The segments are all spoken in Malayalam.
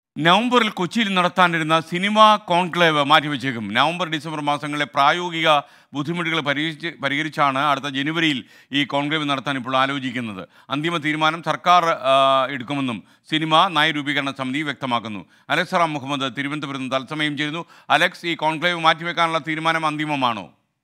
നവംബറിൽ കൊച്ചിയിൽ നടത്താനിരുന്ന സിനിമ കോൺക്ലേവ് മാറ്റിവെച്ചേക്കും നവംബർ ഡിസംബർ മാസങ്ങളിലെ പ്രായോഗിക ബുദ്ധിമുട്ടുകൾ പരിഹരിച്ച് പരിഹരിച്ചാണ് അടുത്ത ജനുവരിയിൽ ഈ കോൺക്ലേവ് നടത്താൻ ഇപ്പോൾ ആലോചിക്കുന്നത് അന്തിമ തീരുമാനം സർക്കാർ ആ, എടുക്കുമെന്നും സിനിമ നയരൂപീകരണ സമിതി വ്യക്തമാക്കുന്നു അലക്സ് റാം മുഹമ്മദ് തിരുവനന്തപുരത്ത് നിന്ന് തത്സമയം ചെയ്യുന്നു അലക്സ് ഈ കോൺക്ലേവ് മാറ്റിവെക്കാനുള്ള തീരുമാനം അന്തിമമാണോ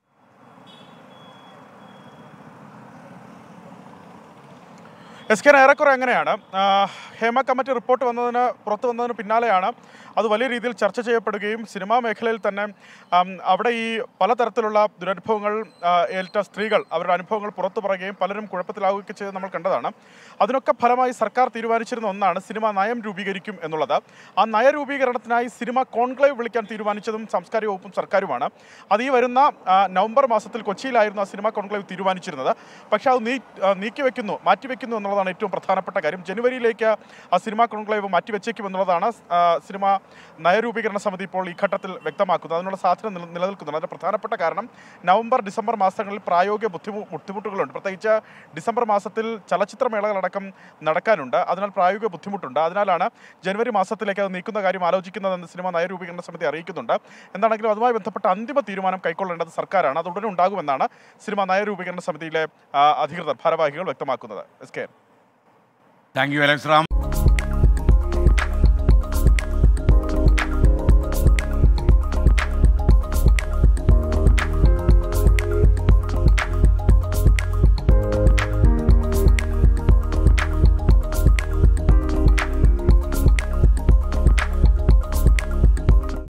എസ് കെ ഏറെക്കുറെ അങ്ങനെയാണ് ആ, ഹേമ കമ്മിറ്റി റിപ്പോർട്ട് വന്നതിന് പുറത്തു വന്നതിന് പിന്നാലെയാണ് അത് വലിയ രീതിയിൽ ചർച്ച ചെയ്യപ്പെടുകയും സിനിമാ മേഖലയിൽ തന്നെ ആം, അവിടെ ഈ പലതരത്തിലുള്ള ദുരനുഭവങ്ങൾ ആ, ഏറ്റ സ്ത്രീകൾ അവരുടെ അനുഭവങ്ങൾ പുറത്തു പറയുകയും പലരും കുഴപ്പത്തിലാവുകയൊക്കെ ചെയ്ത് നമ്മൾ കണ്ടതാണ് അതിനൊക്കെ ഫലമായി സർക്കാർ തീരുമാനിച്ചിരുന്ന ഒന്നാണ് സിനിമ നയം രൂപീകരിക്കും എന്നുള്ളത് ആ നയരൂപീകരണത്തിനായി സിനിമ കോൺക്ലേവ് വിളിക്കാൻ തീരുമാനിച്ചതും സാംസ്കാരിക വകുപ്പും സർക്കാരുമാണ് അത് ഈ വരുന്ന ആ, നവംബർ മാസത്തിൽ കൊച്ചിയിലായിരുന്നു ആ സിനിമ കോൺക്ലേവ് തീരുമാനിച്ചിരുന്നത് പക്ഷേ അത് നീ ആ, നീക്കിവെക്കുന്നു മാറ്റിവെക്കുന്നു എന്നുള്ളതാണ് ഏറ്റവും പ്രധാനപ്പെട്ട കാര്യം ജനുവരിയിലേക്ക് ആ സിനിമ കോൺക്ലേവ് മാറ്റിവെച്ചേക്കും എന്നുള്ളതാണ് ആ, സിനിമ നയരൂപീകരണ സമിതി ഇപ്പോൾ ഈ ഘട്ടത്തിൽ വ്യക്തമാക്കുന്നത് അതിനുള്ള സാധ്യത നില- നിലനിൽക്കുന്നുണ്ട് അതിന് പ്രധാനപ്പെട്ട കാരണം നവംബർ ഡിസംബർ മാസങ്ങളിൽ പ്രായോഗിക ബുദ്ധിമു ബുദ്ധിമുട്ടുകളുണ്ട് പ്രത്യേകിച്ച് ഡിസംബർ മാസത്തിൽ ചലച്ചിത്രമേളകളടക്കം നടക്കാനുണ്ട് അതിനാൽ പ്രായോഗിക ബുദ്ധിമുട്ടുണ്ട് അതിനാലാണ് ജനുവരി മാസത്തിലേക്ക് അത് നീക്കുന്ന കാര്യം ആലോചിക്കുന്നതെന്ന് സിനിമ നയരൂപീകരണ സമിതി അറിയിക്കുന്നുണ്ട് എന്താണെങ്കിലും അതുമായി ബന്ധപ്പെട്ട അന്തിമ തീരുമാനം കൈക്കൊള്ളേണ്ടത് സർക്കാരാണ് അത് ഉടനെ ഉണ്ടാകുമെന്നാണ് സിനിമ നയരൂപീകരണ സമിതിയിലെ ആ, അധികൃതർ ഭാരവാഹികൾ വ്യക്തമാക്കുന്നത് S K thank you Alex Ram